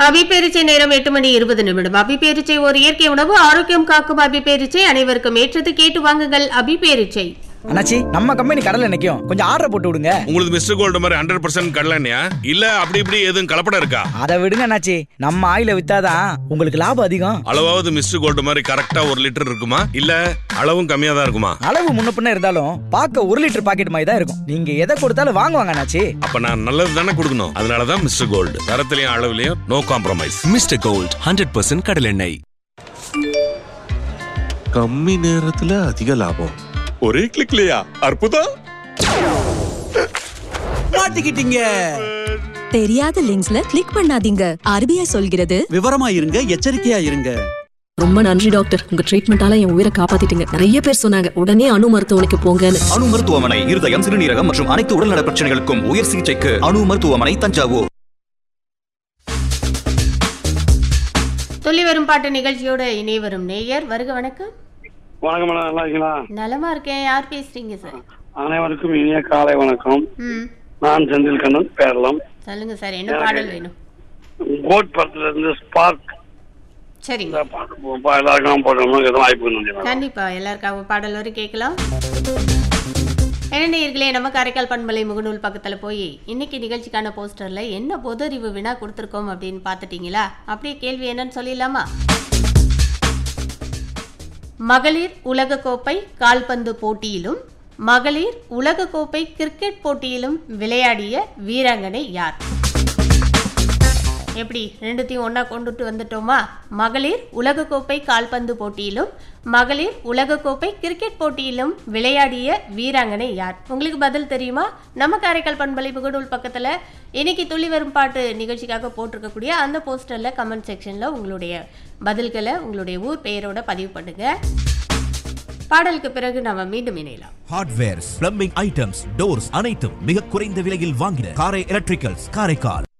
அபிப்பேரிச்சை நேரம் எட்டு மணி இருபது நிமிடம் அபிப்பேரிச்சை ஒரு இயற்கை உணவு ஆரோக்கியம் காக்கும் அபிப்பேரிச்சை அனைவருக்கும் ஏற்றது கேட்டு வாங்குங்கள் அபிப்பேரிச்சை அண்ணாச்சி நம்ம கம்பெனி கடல்ல நிக்கும் கொஞ்சம் ஆர்டர் போட்டு விடுங்க உங்களுக்கு மிஸ்டர் கோல்டு மாதிரி ஹண்ட்ரட் பர்சன்ட் கடலண்ணியா இல்ல அப்படி இப்படி எதுவும் கலப்படம் இருக்கா அதை விடுங்க அண்ணாச்சி நம்ம ஆயில வித்தாதான் உங்களுக்கு லாபம் அதிகம் அளவாவது மிஸ்டர் கோல்டு மாதிரி கரெக்டா ஒரு லிட்டர் இருக்குமா இல்ல அளவும் கம்மியா தான் இருக்குமா அளவு முன்ன பின்ன இருந்தாலும் பார்க்க ஒரு லிட்டர் பாக்கெட் மாதிரி தான் இருக்கும் நீங்க எதை கொடுத்தாலும் வாங்குவாங்க அண்ணாச்சி அப்ப நான் நல்லது தானே கொடுக்கணும் அதனாலதான் மிஸ்டர் கோல்டு தரத்திலையும் அளவுலயும் no compromise mister gold hundred percent கடலெண்ணெய் கம்மி நேரத்துல அதிக லாபம் ஒரே கிளிக்லயா அற்புதம் மாட்டிக்கிட்டீங்க தெரியாத லிங்க்ஸ்ல கிளிக் பண்ணாதீங்க ஆர்பிஐ சொல்கிறது விவரமா இருங்க எச்சரிக்கையா இருங்க ரொம்ப நன்றி டாக்டர் உங்க ட்ரீட்மெண்டால என் உயிரை காப்பாத்திட்டீங்க நிறைய பேர் சொன்னாங்க உடனே அணு மருத்துவமனைக்கு போங்கன்னு அணு மருத்துவமனை இருதயம் சிறுநீரகம் மற்றும் அனைத்து உடல்நல பிரச்சனைகளுக்கும் உயர் சிகிச்சைக்கு அணு மருத்துவமனை தஞ்சாவூர் துள்ளி வரும் பாட்டு நிகழ்ச்சியோட இணை வரும் நேயர் வருக வணக்கம் வணக்கம் மேடம் நல்லா இருக்கீங்களா நலமா இருக்கேன் யார் பேசுறீங்க சார் அனைவருக்கும் இனிய காலை வணக்கம் ம் நான் செந்தில் கண்ணன் பேரலாம் சொல்லுங்க சார் என்ன பாடல் வேணும் கோட் படத்துல இருந்து ஸ்பார்க் சரிங்க இந்த பாட்டு போ- பா- எல்லாருக்கும் போடணும் எதுவும் வாய்ப்பு நன்றி மேடம் கண்டிப்பா எல்லாருக்காகவும் பாடல் வரை கேட்கலாம் என்ன நேயர்களே நம்ம காரைக்கால் பண்பலை முகநூல் பக்கத்துல போய் இன்னைக்கு நிகழ்ச்சிக்கான போஸ்டர்ல என்ன பொது அறிவு வினா கொடுத்துருக்கோம் அப்படின்னு பார்த்துட்டீங்களா அப்படியே கேள்வி என்னன்னு சொல்லிடலாமா மகளிர் உலகக்கோப்பை கால்பந்து போட்டியிலும் மகளிர் உலகக்கோப்பை கிரிக்கெட் போட்டியிலும் விளையாடிய வீராங்கனை யார் எப்படி ரெண்டுத்தையும் ஒன்றா கொண்டுட்டு வந்துட்டோமா மகளிர் உலகக்கோப்பை கால்பந்து போட்டியிலும் மகளிர் உலகக்கோப்பை கிரிக்கெட் போட்டியிலும் விளையாடிய வீராங்கனை யார் உங்களுக்கு பதில் தெரியுமா நம்ம காரைக்கால் பண்பலை முகநூல் பக்கத்தில் இன்னைக்கு துள்ளி வரும் பாட்டு நிகழ்ச்சிக்காக போட்டிருக்கக்கூடிய அந்த போஸ்டரில் கமெண்ட் செக்ஷனில் உங்களுடைய பதில்களை உங்களுடைய ஊர் பெயரோட பதிவு பண்ணுங்க பாடலுக்கு பிறகு நம்ம மீண்டும் இணையலாம் ஹார்ட்வேர்ஸ் பிளம்பிங் ஐட்டம்ஸ் டோர்ஸ் அனைத்தும் மிக குறைந்த விலையில் வாங்கின காரை எலக்ட்ரிக்கல்ஸ் காரைக்கால்